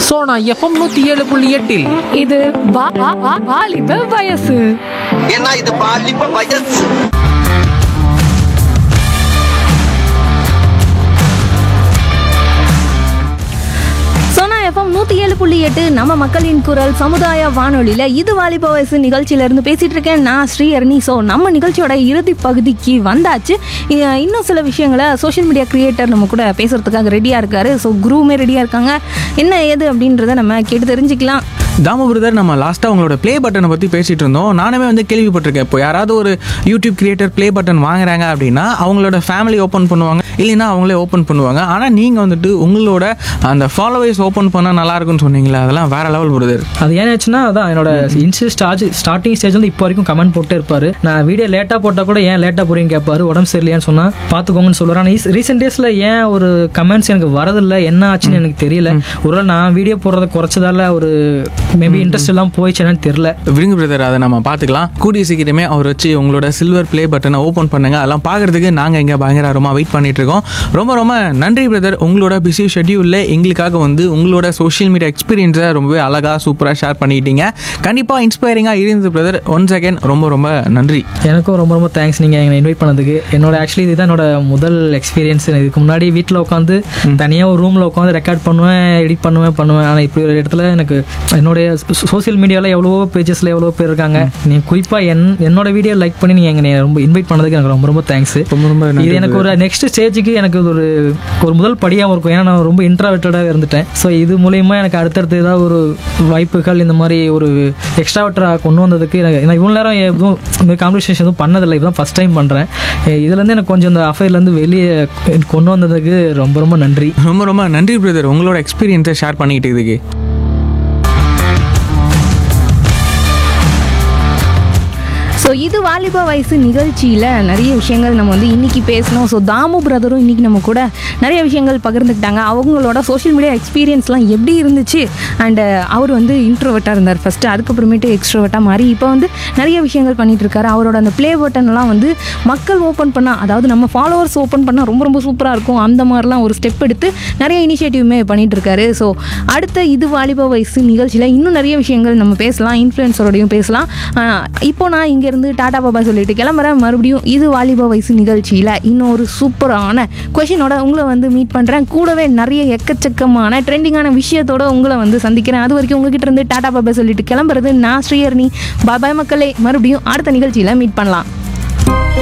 Sona FM நூத்தி ஏழு புள்ளி எட்டில் இது வா- வா- வா- வாலிப வயசு ஏன்னா இது பாலிப்ப வயசு சோனா எஃப்எம் நூற்றி ஏழு புள்ளி எட்டு நம்ம மக்களின் குரல் சமுதாய வானொலியில் இது வாலிப வயசு நிகழ்ச்சியிலேருந்து பேசிகிட்டு இருக்கேன் நான் ஸ்ரீஹரணி ஸோ நம்ம நிகழ்ச்சியோட இறுதி பகுதிக்கு வந்தாச்சு இ- இன்னும் சில விஷயங்களை சோஷியல் மீடியா கிரியேட்டர் நம்ம கூட பேசுகிறதுக்காக ரெடியாக இருக்காரு ஸோ குருவுமே ரெடியாக இருக்காங்க என்ன ஏது அப்படின்றத நம்ம கேட்டு தெரிஞ்சுக்கலாம் தாமு பிரதர் நம்ம லாஸ்ட்டாக அவங்களோட ப்ளே பட்டனை பற்றி பேசிகிட்டு இருந்தோம் நானுமே வந்து கேள்விப்பட்டிருக்கேன் இப்போ யாராவது ஒரு யூடியூப் கிரியேட்டர் ப்ளே பட்டன் வாங்குறாங்க அப்படின்னா அவங்களோட ஃபேமிலி ஓப்பன் பண்ணுவாங்க இல்லைன்னா அவங்களே ஓப்பன் பண்ணுவாங்க ஆனால் நீங்கள் வந்துட்டு உங்களோட அந்த ஃபாலோவர்ஸ் ஓப்பன் பண்ணால் நல்லா இருக்கும்னு சொன்னீங்களே அதெல்லாம் வேற லெவல் பிரதர் அது ஏன் ஆச்சுன்னா அதான் என்னோட இன்ஸ்ட் ஸ்டார்ட் ஸ்டார்டிங் ஸ்டேஜ் வந்து இப்போ வரைக்கும் கமெண்ட் போட்டே இருப்பாரு நான் வீடியோ லேட்டாக போட்டால் கூட ஏன் லேட்டாக போறீங்கன்னு கேட்பாரு உடம்பு சரியில்லையான்னு சொன்னா பார்த்துக்கோங்கன்னு சொல்லுவார் ஆனால் ரீசெண்ட் டேஸில் ஏன் ஒரு கமெண்ட்ஸ் எனக்கு வரதில்லை என்ன ஆச்சுன்னு எனக்கு தெரியல ஒருவேளை நான் வீடியோ போடுறத குறைச்சதால ஒரு மேபி இன்ட்ரெஸ்ட் எல்லாம் போயிடுச்சு என்னன்னு தெரியல விருங்க பிரதர் அதை நம்ம பார்த்துக்கலாம் கூடிய சீக்கிரமே அவர் வச்சு உங்களோட சில்வர் ப்ளே பட்டனை ஓப்பன் பண்ணுங்க அதெல்லாம் பார்க்கறதுக்கு நாங்கள் இங்கே பயங்கர ஆர்வமாக வெயிட் பண்ணிட்டு இருக்கோம் ரொம்ப ரொம்ப நன்றி பிரதர் உங்களோட பிஸி ஷெட்யூலில் எங்களுக்காக வந்து உங்களோட சோஷியல் மீடியா எக்ஸ்பீரியன்ஸை ரொம்பவே அழகாக சூப்பராக ஷேர் பண்ணிக்கிட்டீங்க கண்டிப்பாக இன்ஸ்பைரிங்காக இருந்தது பிரதர் ஒன் செகண்ட் ரொம்ப ரொம்ப நன்றி எனக்கும் ரொம்ப ரொம்ப தேங்க்ஸ் நீங்கள் என்னை இன்வைட் பண்ணதுக்கு என்னோட ஆக்சுவலி இதுதான் என்னோட முதல் எக்ஸ்பீரியன்ஸ் இதுக்கு முன்னாடி வீட்டில் உட்காந்து தனியாக ஒரு ரூமில் உட்காந்து ரெக்கார்ட் பண்ணுவேன் எடிட் பண்ணுவேன் பண்ணுவேன் ஆனால் இப்படி ஒரு இடத்துல எனக்கு என்னுடைய சோஷியல் மீடியாவில் எவ்வளவோ பேஜஸில் எவ்வளோ பேர் இருக்காங்க நீ குறிப்பாக என் என்னோட வீடியோ லைக் பண்ணி நீங்கள் என்னை ரொம்ப இன்வைட் பண்ணதுக்கு எனக்கு ரொம்ப ரொம்ப தேங்க்ஸ் ரொம்ப ரொம்ப நன்றி இது எனக்கு ஒரு நெக்ஸ்ட் ஸ்டேஜுக்கு எனக்கு இது ஒரு ஒரு முதல் படியாகவும் இருக்கும் ஏன்னா நான் ரொம்ப இன்ட்ராவெட்டடாக இருந்துட்டேன் ஸோ இது மூலயமா எனக்கு அடுத்தடுத்து ஏதாவது ஒரு வாய்ப்புகள் இந்த மாதிரி ஒரு எக்ஸ்ட்ராவெட்டராக கொண்டு வந்ததுக்கு எனக்கு நான் இவ்வளோ நேரம் எதுவும் இந்த கான்வர்சேஷன் எதுவும் பண்ணதில்லை இதுதான் ஃபஸ்ட் டைம் பண்ணுறேன் இதுலேருந்து எனக்கு கொஞ்சம் இந்த அஃபேர்லேருந்து வெளியே கொண்டு வந்ததுக்கு ரொம்ப ரொம்ப நன்றி ரொம்ப ரொம்ப நன்றி பிரதர் உங்களோட எக்ஸ்பீரியன்ஸை ஷேர் பண்ணிக்கிட்டு இதுக்கு ஸோ இது வாலிப வயசு நிகழ்ச்சியில் நிறைய விஷயங்கள் நம்ம வந்து இன்னைக்கு பேசணும் ஸோ தாமு பிரதரும் இன்னைக்கு நம்ம கூட நிறைய விஷயங்கள் பகிர்ந்துக்கிட்டாங்க அவங்களோட சோஷியல் மீடியா எக்ஸ்பீரியன்ஸ்லாம் எப்படி இருந்துச்சு அண்டு அவர் வந்து இன்ட்ரோவெட்டாக இருந்தார் ஃபஸ்ட்டு அதுக்கப்புறமேட்டு எக்ஸ்ட்ரோவெட்டாக மாறி இப்போ வந்து நிறைய விஷயங்கள் பண்ணிட்டு இருக்காரு அவரோட அந்த ப்ளே பட்டன்லாம் வந்து மக்கள் ஓப்பன் பண்ணால் அதாவது நம்ம ஃபாலோவர்ஸ் ஓப்பன் பண்ணால் ரொம்ப ரொம்ப சூப்பராக இருக்கும் அந்த மாதிரிலாம் ஒரு ஸ்டெப் எடுத்து நிறைய இனிஷியேட்டிவ்மே பண்ணிட்டு இருக்காரு ஸோ அடுத்த இது வாலிப வயசு நிகழ்ச்சியில் இன்னும் நிறைய விஷயங்கள் நம்ம பேசலாம் இன்ஃப்ளூயன்சரோடையும் பேசலாம் ஆஹ் இப்போ நான் இங்கேருந்து டாடா பாபா சொல்லிட்டு கிளம்புறேன் மறுபடியும் இது வாலிப வயசு நிகழ்ச்சியில் இன்னும் ஒரு சூப்பரான கொஷினோட உங்களை வந்து மீட் பண்ணுறேன் கூடவே நிறைய எக்கச்சக்கமான ட்ரெண்டிங்கான விஷயத்தோட உங்களை வந்து சந்திக்கிறேன் அது வரைக்கும் உங்ககிட்ட இருந்து டாடா பாபா சொல்லிட்டு கிளம்புறது நான் ஸ்ரீஹரணி பாபாய் மக்களே மறுபடியும் அடுத்த நிகழ்ச்சியில் மீட் பண்ணலாம்